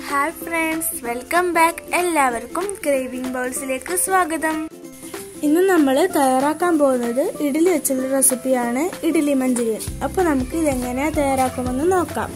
hi friends welcome back എല്ലാവർക്കും craving ബൗൾസിലേക്ക് സ്വാഗതം ഇന്ന് നമ്മൾ തയ്യാറാക്കാൻ പോകുന്നത് ഇഡ്ഡലി വെച്ചുള്ള റെസിപ്പിയാണ് ഇഡ്ഡലി മഞ്ചൂരിയൻ അപ്പോൾ നമുക്ക് ഇതെങ്ങനെയാ തയ്യാറാക്കുമെന്ന് നോക്കാം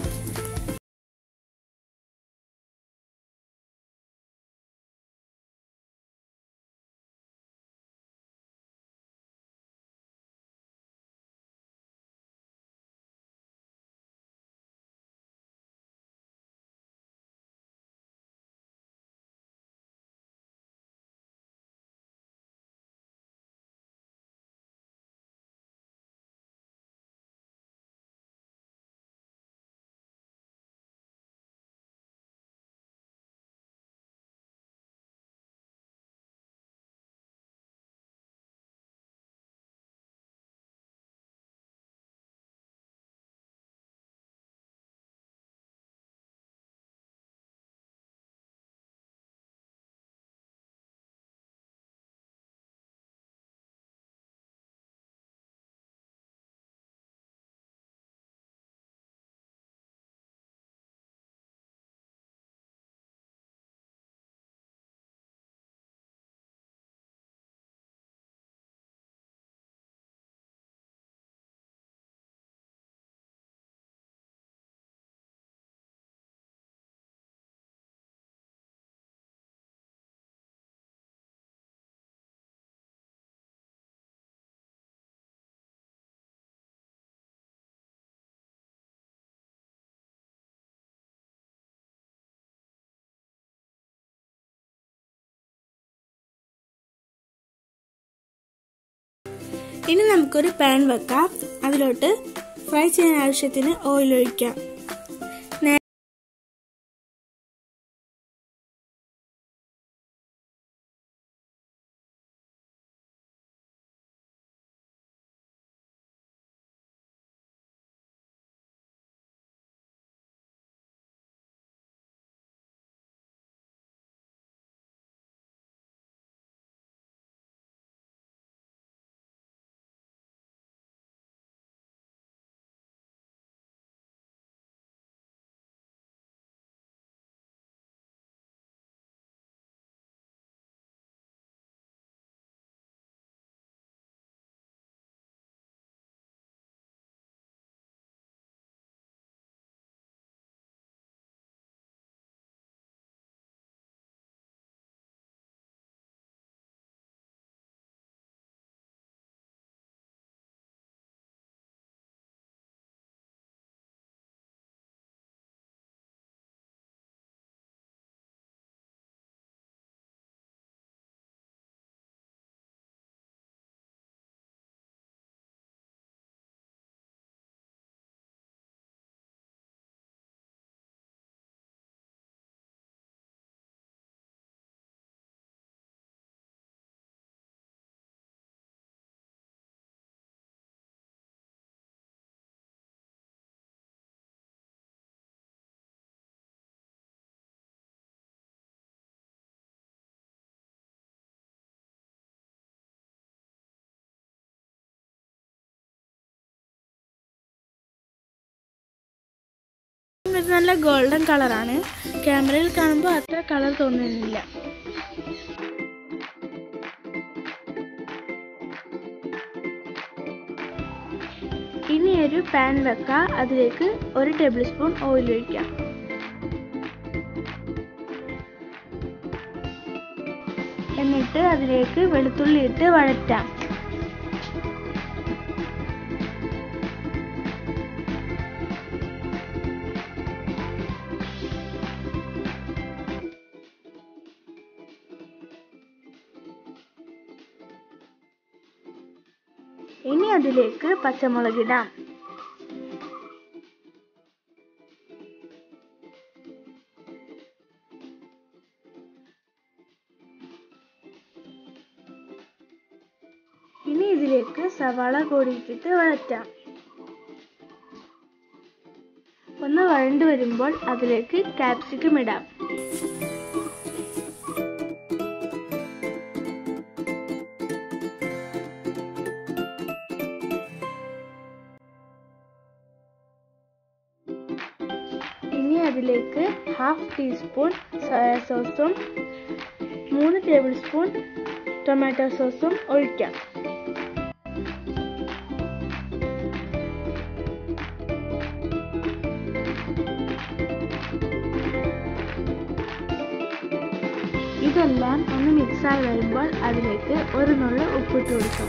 ഇനി നമുക്കൊരു പാൻ വെക്കാം അതിലോട്ട് ഫ്രൈ ചെയ്യാൻ ആവശ്യത്തിന് ഓയിൽ ഒഴിക്കാം ഇത് നല്ല ഗോൾഡൻ കളറാണ് ക്യാമറയിൽ കാണുമ്പോൾ അത്ര കളർ തോന്നുന്നില്ല ഇനി ഒരു പാൻ വെക്കാം അതിലേക്ക് ഒരു ടേബിൾ സ്പൂൺ ഓയിൽ ഒഴിക്കാം എന്നിട്ട് അതിലേക്ക് വെളുത്തുള്ളി ഇട്ട് വഴറ്റാം ഇനി അതിലേക്ക് പച്ചമുളകിടാം ഇനി ഇതിലേക്ക് സവാള കൂടിയിട്ടിട്ട് വഴറ്റാം ഒന്ന് വഴണ്ടു വരുമ്പോൾ അതിലേക്ക് കാപ്സിക്കം ഇടാം ഇനി അതിലേക്ക് ഹാഫ് ടീസ്പൂൺ സോയ സോസും മൂന്ന് ടേബിൾ സ്പൂൺ ടൊമാറ്റോ സോസും ഒഴിക്കാം ഇതെല്ലാം ഒന്ന് മിക്സായി വരുമ്പോൾ അതിലേക്ക് ഒരു നുള്ളു ഉപ്പിട്ട് കൊടുക്കാം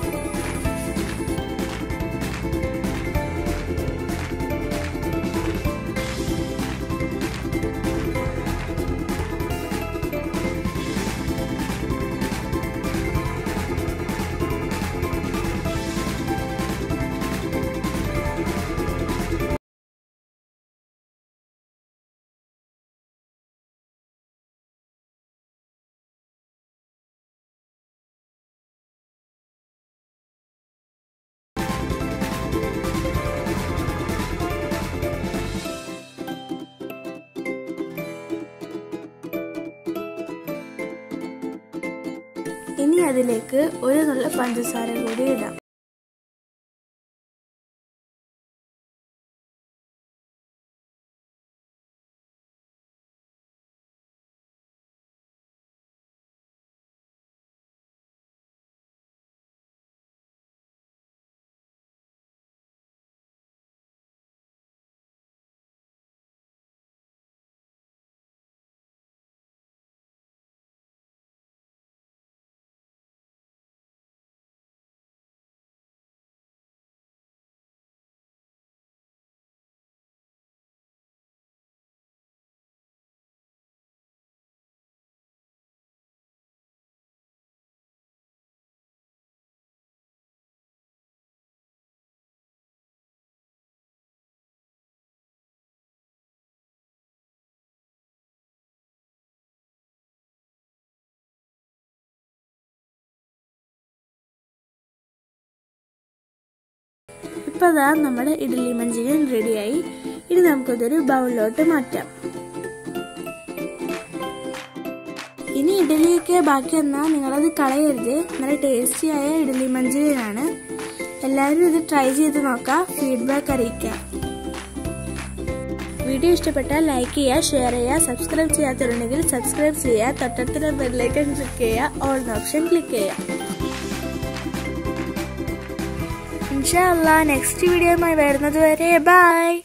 ഇനി അതിലേക്ക് ഒരു നുള്ള പഞ്ചസാര കൂടി ഇടാം ഇപ്പോൾ അതാ നമ്മുടെ ഇഡ്ഡലി മഞ്ചൂരിയൻ റെഡിയായി ഇനി നമുക്കതൊരു ബൗളിലോട്ട് മാറ്റാം ഇനി ഇഡ്ഡലിയൊക്കെ ബാക്കി വന്നാൽ നിങ്ങളത് കളയരുത് നല്ല ടേസ്റ്റിയായ ഇഡ്ഡലി മഞ്ചൂരിയൻ ആണ് എല്ലാവരും ഇത് ട്രൈ ചെയ്ത് നോക്കാം ഫീഡ്ബാക്ക് അറിയിക്കാം വീഡിയോ ഇഷ്ടപ്പെട്ടാൽ ലൈക്ക് ചെയ്യുക ഷെയർ ചെയ്യുക സബ്സ്ക്രൈബ് ചെയ്യാത്തവരുണ്ടെങ്കിൽ സബ്സ്ക്രൈബ് ചെയ്യുക തൊട്ടടുത്തുള്ള ബെല്ലേക്ക് ക്ലിക്ക് ചെയ്യുക ഓൾ ഓപ്ഷൻ ക്ലിക്ക് ചെയ്യുക ഇൻഷാ അല്ലാ നെക്സ്റ്റ് വീഡിയോയുമായി വരുന്നത് വരെ ബൈ